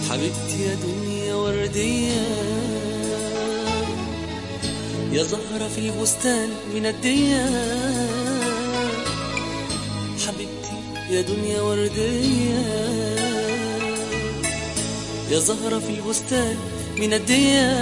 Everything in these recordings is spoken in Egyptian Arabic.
حبيبتي يا دنيا وردية يا زهرة في البستان من الدية حبيبتي يا دنيا وردية يا زهرة في البستان من الدية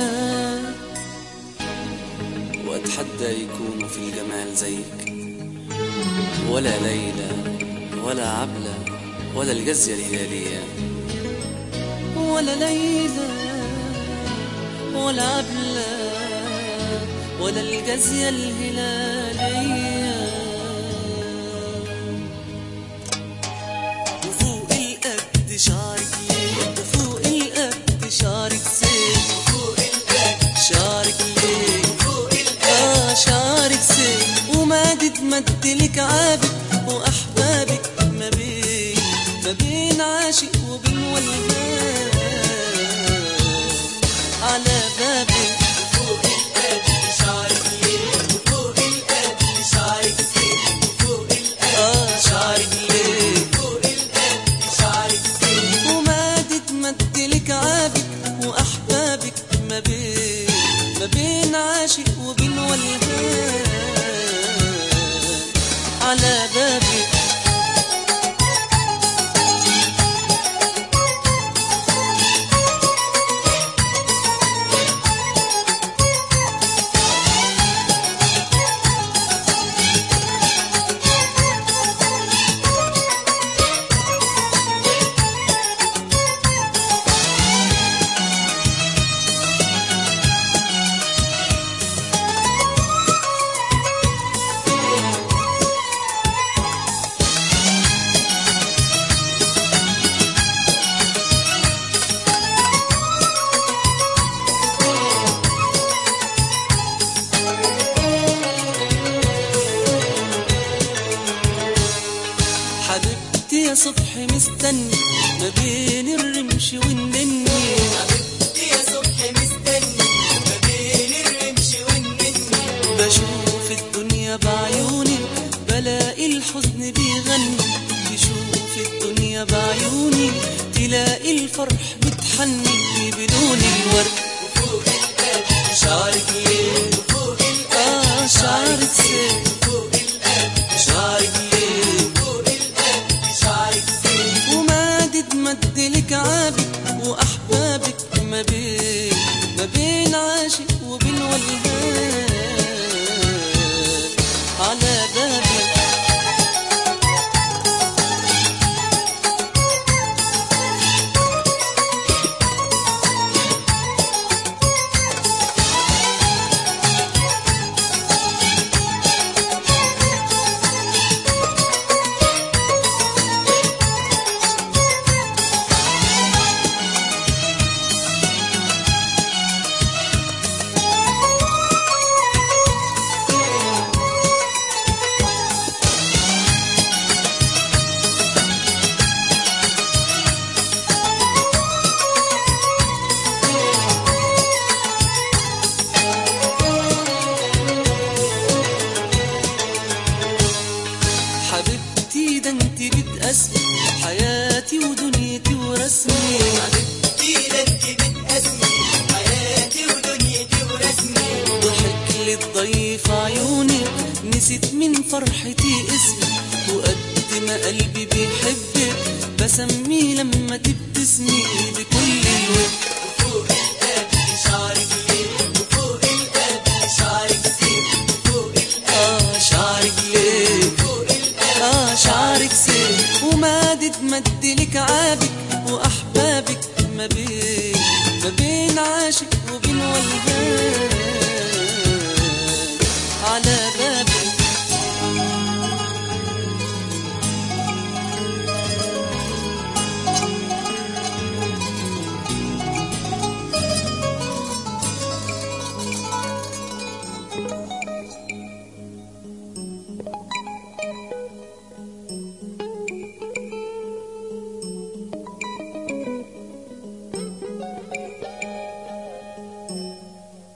واتحدى يكون في الجمال زيك ولا ليلى ولا عبلة ولا الجزية الهلالية ولا ليلى ولا عبلة ولا الجزية الهلالية وفوق القد شعرك ليه وفوق القد شعرك سيف وفوق القد شعرك ليه وفوق القد آه شعرك سيف ومادد مدلك عابد وأحبابك ما بين ما بين عاشق وبين ولهان على بابك وفوق القد شعرك ليه وفوق القد شعرك سيف وفوق القد آه شعرك ليه وفوق القد شعرك سيف ومادد مدلك عابك وأحبابك ما بين ما بين عاشق وبين ولهان على بابك حبيبتي يا صبح مستني ما بين الرمش والنني حبيبتي يا صبح مستني ما بين الرمش والنني بشوف الدنيا بعيوني بلاقي الحزن بيغني تشوف الدنيا بعيوني تلاقي الفرح بتحني بدون الورد وفوق القد شعرك ليه وفوق القد آه شعرك سيف وفوق القد شعرك ليه وفوق القد شعرك سيف ومادد مدلك عابك وأحبابك ما بين ما بين عاشق وبين ولهان على بابك حبيبتي ده انت بتقسمي حياتي ودنيتي ورسمي حبيبتي ده انت بتقسمي حياتي ودنيتي ورسمي ضحك للضيف عيوني نسيت من فرحتي اسمي وقد ما قلبي بيحبك بسميه لما تبتسمي بكل الود